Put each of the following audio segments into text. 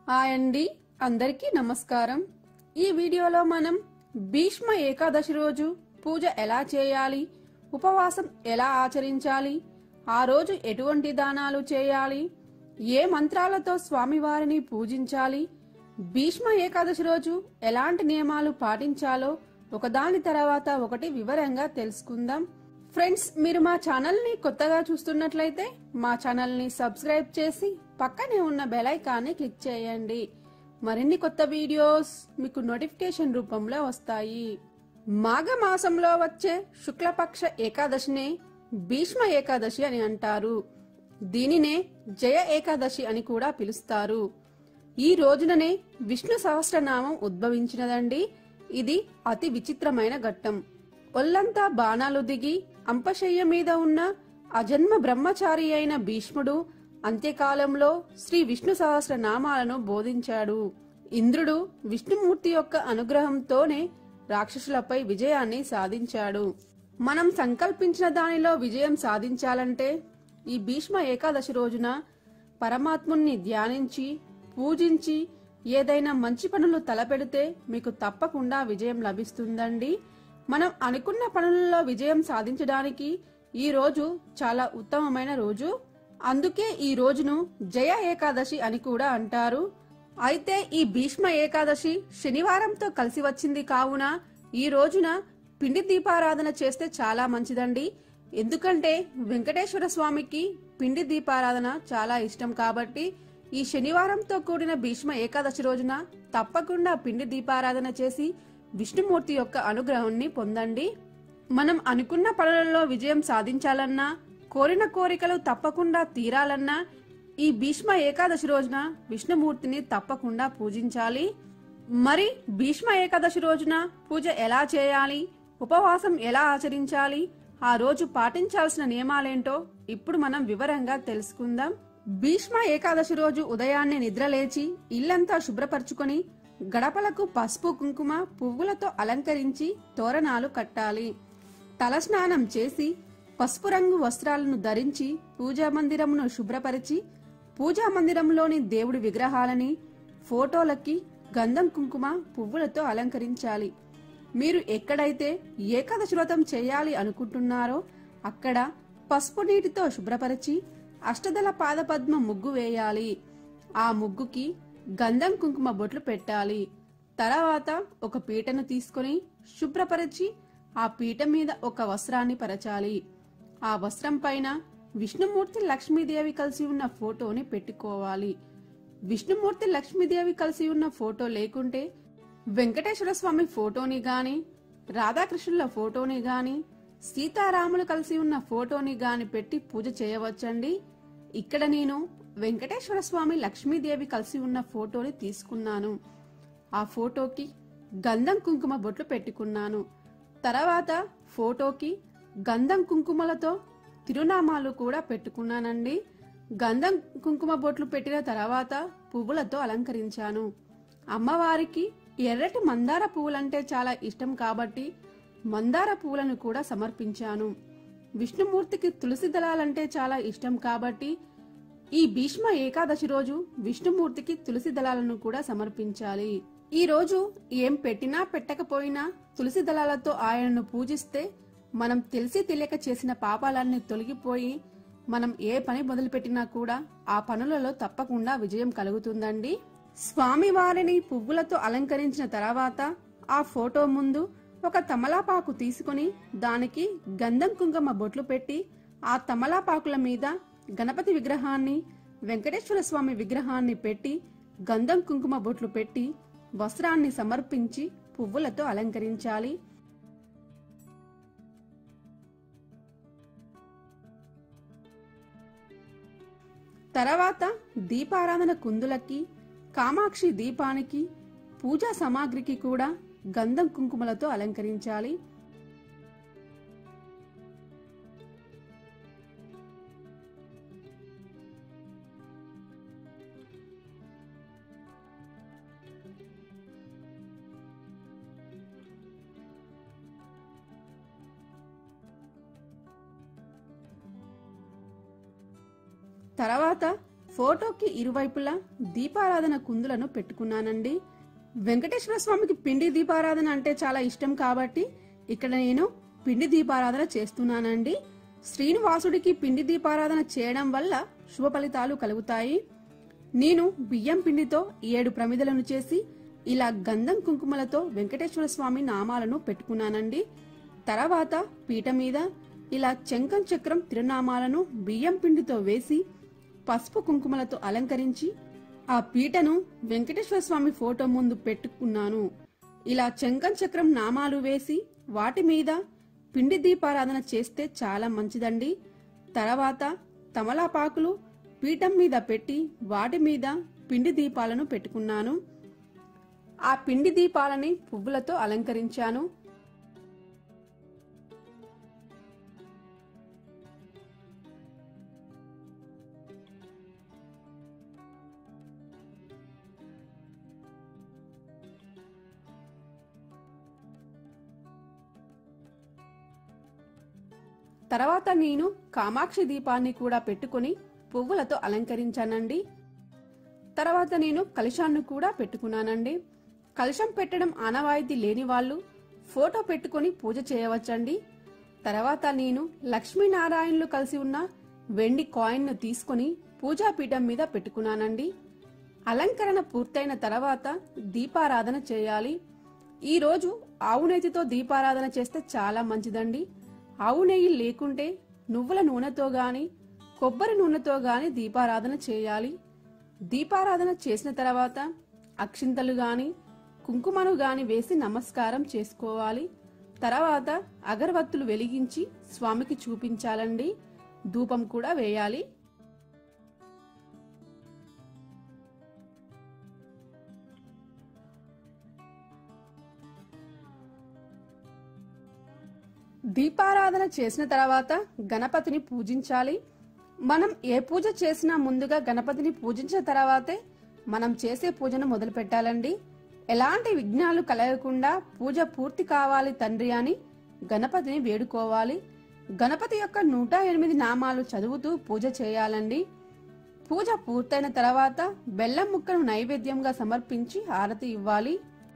hi అండి అందరికీ నమస్కారం ఈ వీడియోలో మనం భీష్మ ఏకాదశి రోజు పూజ ఎలా చేయాలి ఉపవాసం ఎలా ఆచరించాలి ఆ రోజు ఎటువంటి దానాలు చేయాలి ఏ మంత్రాలతో స్వామివారిని పూజించాలి భీష్మ ఏకాదశి రోజు ఎలాంటి నియమాలు పాటించాలో ఒకదాని తర్వాత ఒకటి వివరంగా తెలుసుకుందాం ఫ్రెండ్స్ మీరు మా ఛానల్ ని కొత్తగా చూస్తున్నట్లయితే మా ఛానల్ ని సబ్స్క్రైబ్ చేసి పక్కనే ఉన్న బెల్ ఐకాన్ని క్లిక్ చేయండి మరిన్ని కొత్త వీడియోస్ మీకు నోటిఫికేషన్ రూపంలో వస్తాయి మాఘ మాసంలో వచ్చే శుక్లపక్ష ఏకాదశినే భీష్మ ఏకాదశి అని అంటారు దీనినే జయ ఏకాదశి అని కూడా పిలుస్తారు ఈ రోజుననే విష్ణు సహస్రనామం ఉద్భవించినదండి ఇది అతి విచిత్రమైన ఘట్టం ఒల్లంతా బాణాలు దిగి అంపశయ్య మీద ఉన్న అజన్మ బ్రహ్మచారి అయిన భీష్ముడు అంత్యకాలంలో శ్రీ విష్ణు సహస్ర నామాలను బోధించాడు ఇంద్రుడు విష్ణుమూర్తి యొక్క అనుగ్రహంతోనే రాక్షసులపై విజయాన్ని సాధించాడు మనం సంకల్పించిన దానిలో విజయం సాధించాలంటే ఈ భీష్మ ఏకాదశి రోజున పరమాత్ముణ్ణి ధ్యానించి పూజించి ఏదైనా మంచి పనులు తలపెడితే మీకు తప్పకుండా విజయం లభిస్తుందండి మనం అనుకున్న పనులలో విజయం సాధించడానికి ఈ రోజు చాలా ఉత్తమమైన రోజు అందుకే ఈ రోజును జయ ఏకాదశి అని కూడా అంటారు అయితే ఈ భీష్మ ఏకాదశి శనివారంతో కలిసి వచ్చింది కావున ఈ రోజున పిండి దీపారాధన చేస్తే చాలా మంచిదండి ఎందుకంటే వెంకటేశ్వర స్వామికి పిండి దీపారాధన చాలా ఇష్టం కాబట్టి ఈ శనివారంతో కూడిన భీష్మ ఏకాదశి రోజున తప్పకుండా పిండి దీపారాధన చేసి విష్ణుమూర్తి యొక్క అనుగ్రహాన్ని పొందండి మనం అనుకున్న పనులలో విజయం సాధించాలన్నా కోరిన కోరికలు తప్పకుండా తీరాలన్నా ఈ భీష్మ ఏకాదశి రోజున విష్ణుమూర్తిని తప్పకుండా పూజించాలి మరి భీష్మ ఏకాదశి రోజున పూజ ఎలా చేయాలి ఉపవాసం ఎలా ఆచరించాలి ఆ రోజు పాటించాల్సిన నియమాలేంటో ఇప్పుడు మనం వివరంగా తెలుసుకుందాం భీష్మ ఏకాదశి రోజు ఉదయాన్నే నిద్రలేచి ఇల్లంతా శుభ్రపరచుకొని గడపలకు పసుపు కుంకుమ పువ్వులతో అలంకరించి తోరణాలు కట్టాలి తలస్నానం చేసి పసుపు రంగు వస్త్రాలను ధరించి పూజా మందిరమును శుభ్రపరిచి పూజా మందిరంలోని దేవుడి విగ్రహాలని ఫోటోలకి గంధం కుంకుమ పువ్వులతో అలంకరించాలి మీరు ఎక్కడైతే ఏకాదశి వ్రతం చేయాలి అనుకుంటున్నారో అక్కడ పసుపు నీటితో శుభ్రపరిచి అష్టదల పాదపద్మ ముగ్గు వేయాలి ఆ ముగ్గుకి గంధం కుంకుమ బొట్లు పెట్టాలి తర్వాత ఒక పీటను తీసుకొని శుభ్రపరిచి ఆ పీట మీద ఒక వస్త్రాన్ని పరచాలి ఆ వస్త్రం పైన విష్ణుమూర్తి లక్ష్మీదేవి కలిసి ఉన్న ఫోటోని పెట్టుకోవాలి విష్ణుమూర్తి లక్ష్మీదేవి కలిసి ఉన్న ఫోటో లేకుంటే వెంకటేశ్వర స్వామి ఫోటోని గాని రాధాకృష్ణుల ఫోటోని గాని సీతారాములు కలిసి ఉన్న ఫోటోని గాని పెట్టి పూజ చేయవచ్చండి ఇక్కడ నేను వెంకటేశ్వర స్వామి లక్ష్మీదేవి కలిసి ఉన్న ఫోటోని తీసుకున్నాను ఆ ఫోటోకి గంధం కుంకుమ బొట్లు పెట్టుకున్నాను తర్వాత ఫోటోకి గంధం కుంకుమలతో తిరునామాలు కూడా పెట్టుకున్నానండి గంధం కుంకుమ బొట్లు పెట్టిన తర్వాత పువ్వులతో అలంకరించాను అమ్మవారికి ఎర్రటి మందార పువ్వులంటే చాలా ఇష్టం కాబట్టి మందార పువ్వులను కూడా సమర్పించాను విష్ణుమూర్తికి తులసి దళాలంటే చాలా ఇష్టం కాబట్టి ఈ భీష్మ ఏకాదశి రోజు విష్ణుమూర్తికి తులసి దళాలను కూడా సమర్పించాలి ఈ రోజు ఏం పెట్టినా పెట్టకపోయినా తులసి దళాలతో ఆయనను పూజిస్తే మనం తెలిసి తెలియక చేసిన పాపాలన్నీ తొలగిపోయి మనం ఏ పని మొదలుపెట్టినా కూడా ఆ పనులలో తప్పకుండా విజయం కలుగుతుందండి స్వామివారిని పువ్వులతో అలంకరించిన తర్వాత ఆ ఫోటో ముందు ఒక తమలాపాకు తీసుకుని దానికి గంధం కుంకుమ బొట్లు పెట్టి ఆ తమలాపాకుల మీద గణపతి విగ్రహాన్ని వెంకటేశ్వర స్వామి విగ్రహాన్ని పెట్టి గంధం కుంకుమ బొట్లు పెట్టి వస్త్రాన్ని సమర్పించి పువ్వులతో అలంకరించాలి తర్వాత దీపారాధన కుందులకి కామాక్షి దీపానికి పూజా సామాగ్రికి కూడా గంధం కుంకుమలతో అలంకరించాలి తర్వాత ఫోటోకి ఇరువైపులా దీపారాధన కుందులను పెట్టుకున్నానండి వెంకటేశ్వర స్వామికి పిండి దీపారాధన అంటే చాలా ఇష్టం కాబట్టి ఇక్కడ నేను పిండి దీపారాధన చేస్తున్నానండి శ్రీనివాసుడికి పిండి దీపారాధన చేయడం వల్ల శుభ ఫలితాలు కలుగుతాయి నేను బియ్యం పిండితో ఏడు ప్రమిదలను చేసి ఇలా గంధం కుంకుమలతో వెంకటేశ్వర స్వామి నామాలను పెట్టుకున్నానండి తర్వాత పీట మీద ఇలా చెంకం చక్రం తిరునామాలను బియ్యం పిండితో వేసి పసుపు కుంకుమలతో అలంకరించి ఆ పీటను వెంకటేశ్వర స్వామి ఫోటో ముందు పెట్టుకున్నాను ఇలా చెంకం చక్రం నామాలు వేసి వాటి మీద పిండి దీపారాధన చేస్తే చాలా మంచిదండి తర్వాత తమలాపాకులు పీఠం మీద పెట్టి వాటి మీద పిండి దీపాలను పెట్టుకున్నాను ఆ పిండి దీపాలని పువ్వులతో అలంకరించాను తర్వాత నేను కామాక్షి దీపాన్ని కూడా పెట్టుకుని పువ్వులతో అలంకరించానండి తర్వాత నేను కలశాన్ని కూడా పెట్టుకున్నానండి కలశం పెట్టడం ఆనవాయితీ లేని వాళ్ళు ఫోటో పెట్టుకొని పూజ చేయవచ్చండి తర్వాత నేను లక్ష్మీనారాయణులు కలిసి ఉన్న వెండి కాయిన్ను తీసుకొని పూజాపీఠం మీద పెట్టుకున్నానండి అలంకరణ పూర్తయిన తర్వాత దీపారాధన చేయాలి ఈ రోజు ఆవు నెయ్యితో దీపారాధన చేస్తే చాలా మంచిదండి ఆవు నెయ్యి లేకుంటే నువ్వుల నూనెతో గాని కొబ్బరి నూనెతో గాని దీపారాధన చేయాలి దీపారాధన చేసిన తర్వాత అక్షింతలు గాని కుంకుమను గాని వేసి నమస్కారం చేసుకోవాలి తర్వాత అగరవత్తులు వెలిగించి స్వామికి చూపించాలండి ధూపం కూడా వేయాలి దీపారాధన చేసిన తర్వాత గణపతిని పూజించాలి మనం ఏ పూజ చేసినా ముందుగా గణపతిని పూజించిన తర్వాతే మనం చేసే పూజను మొదలు పెట్టాలండి ఎలాంటి విఘ్నాలు కలగకుండా పూజ పూర్తి కావాలి తండ్రి అని గణపతిని వేడుకోవాలి గణపతి యొక్క నూట ఎనిమిది నామాలు చదువుతూ పూజ చేయాలండి పూజ పూర్తయిన తర్వాత బెల్లం ముక్కను నైవేద్యంగా సమర్పించి హారతి ఇవ్వాలి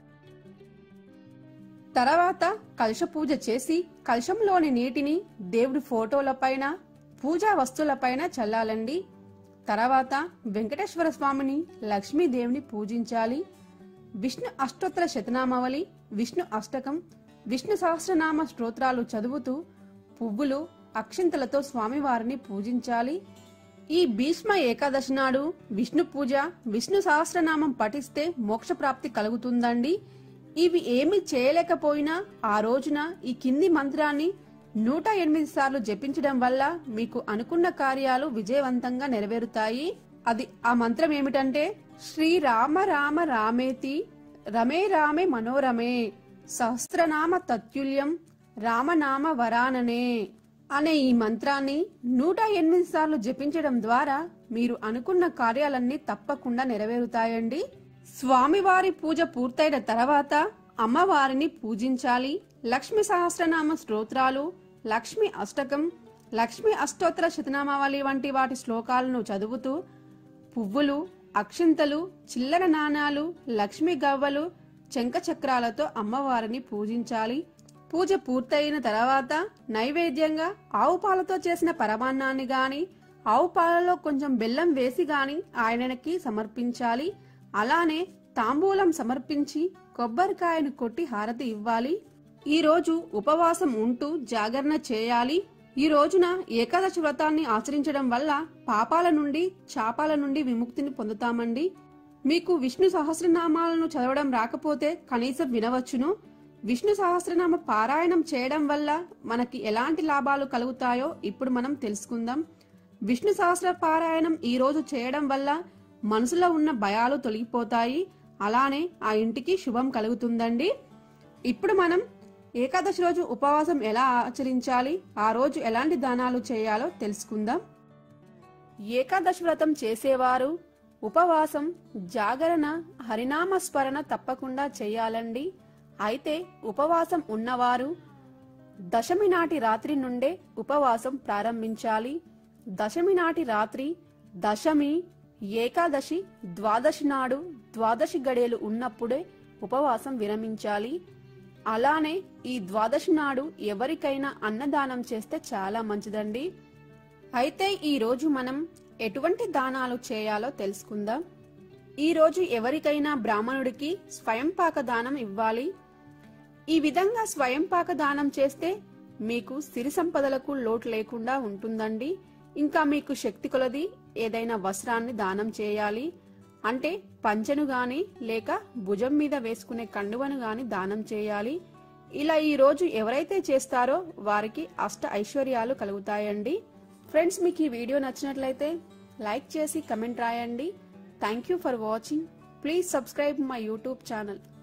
తర్వాత కలశ పూజ చేసి కలశంలోని నీటిని దేవుడి ఫోటోలపైన పూజా వస్తువులపైన చల్లాలండి తర్వాత వెంకటేశ్వర స్వామిని లక్ష్మీదేవిని పూజించాలి విష్ణు అష్టోత్తర శతనామావళి విష్ణు అష్టకం విష్ణు సహస్రనామ స్తోత్రాలు చదువుతూ పువ్వులు అక్షింతలతో స్వామివారిని పూజించాలి ఈ భీష్మ ఏకాదశి నాడు విష్ణు పూజ విష్ణు సహస్రనామం పఠిస్తే మోక్ష ప్రాప్తి కలుగుతుందండి ఇవి ఏమి చేయలేకపోయినా ఆ రోజున ఈ కింది మంత్రాన్ని నూట ఎనిమిది సార్లు జపించడం వల్ల మీకు అనుకున్న కార్యాలు విజయవంతంగా నెరవేరుతాయి అది ఆ మంత్రం ఏమిటంటే శ్రీ రామ రామ రామేతి రమే రామే మనోరమే సహస్రనామ తత్యుల్యం రామనామ వరాననే అనే ఈ మంత్రాన్ని నూట ఎనిమిది సార్లు జపించడం ద్వారా మీరు అనుకున్న కార్యాలన్నీ తప్పకుండా నెరవేరుతాయండి స్వామివారి పూజ పూర్తయిన తర్వాత అమ్మవారిని పూజించాలి లక్ష్మి సహస్రనామ స్తోత్రాలు లక్ష్మి అష్టకం లక్ష్మి అష్టోత్తర శతనామావళి వంటి వాటి శ్లోకాలను చదువుతూ పువ్వులు అక్షింతలు చిల్లర నాణాలు లక్ష్మి గవ్వలు చెంక చక్రాలతో అమ్మవారిని పూజించాలి పూజ పూర్తయిన తర్వాత నైవేద్యంగా ఆవు పాలతో చేసిన పరమాన్నాన్ని గాని ఆవు పాలలో కొంచెం బెల్లం వేసి గాని ఆయనకి సమర్పించాలి అలానే తాంబూలం సమర్పించి కొబ్బరికాయను కొట్టి హారతి ఇవ్వాలి ఈ రోజు ఉపవాసం ఉంటూ జాగరణ చేయాలి ఈ రోజున ఏకాదశి వ్రతాన్ని ఆచరించడం వల్ల పాపాల నుండి చాపాల నుండి విముక్తిని పొందుతామండి మీకు విష్ణు సహస్రనామాలను చదవడం రాకపోతే కనీసం వినవచ్చును విష్ణు సహస్రనామ పారాయణం చేయడం వల్ల మనకి ఎలాంటి లాభాలు కలుగుతాయో ఇప్పుడు మనం తెలుసుకుందాం విష్ణు సహస్ర పారాయణం ఈ రోజు చేయడం వల్ల మనసులో ఉన్న భయాలు తొలగిపోతాయి అలానే ఆ ఇంటికి శుభం కలుగుతుందండి ఇప్పుడు మనం ఏకాదశి రోజు ఉపవాసం ఎలా ఆచరించాలి ఆ రోజు ఎలాంటి దానాలు చేయాలో తెలుసుకుందాం ఏకాదశి వ్రతం చేసేవారు ఉపవాసం జాగరణ హరినామ స్మరణ తప్పకుండా చేయాలండి అయితే ఉపవాసం ఉన్నవారు దశమి నాటి రాత్రి నుండే ఉపవాసం ప్రారంభించాలి దశమి నాటి రాత్రి దశమి ఏకాదశి ద్వాదశి నాడు ద్వాదశి గడియలు ఉన్నప్పుడే ఉపవాసం విరమించాలి అలానే ఈ ద్వాదశి నాడు ఎవరికైనా అన్నదానం చేస్తే చాలా మంచిదండి అయితే ఈ రోజు మనం ఎటువంటి దానాలు చేయాలో తెలుసుకుందాం ఈ రోజు ఎవరికైనా బ్రాహ్మణుడికి స్వయంపాక దానం ఇవ్వాలి ఈ విధంగా స్వయంపాక దానం చేస్తే మీకు సిరి సంపదలకు లోటు లేకుండా ఉంటుందండి ఇంకా మీకు శక్తి కొలది ఏదైనా వస్త్రాన్ని దానం చేయాలి అంటే పంచెను గాని లేక భుజం మీద వేసుకునే కండువను గాని దానం చేయాలి ఇలా ఈ రోజు ఎవరైతే చేస్తారో వారికి అష్ట ఐశ్వర్యాలు కలుగుతాయండి ఫ్రెండ్స్ మీకు ఈ వీడియో నచ్చినట్లయితే లైక్ చేసి కమెంట్ రాయండి thank you for watching please subscribe my YouTube channel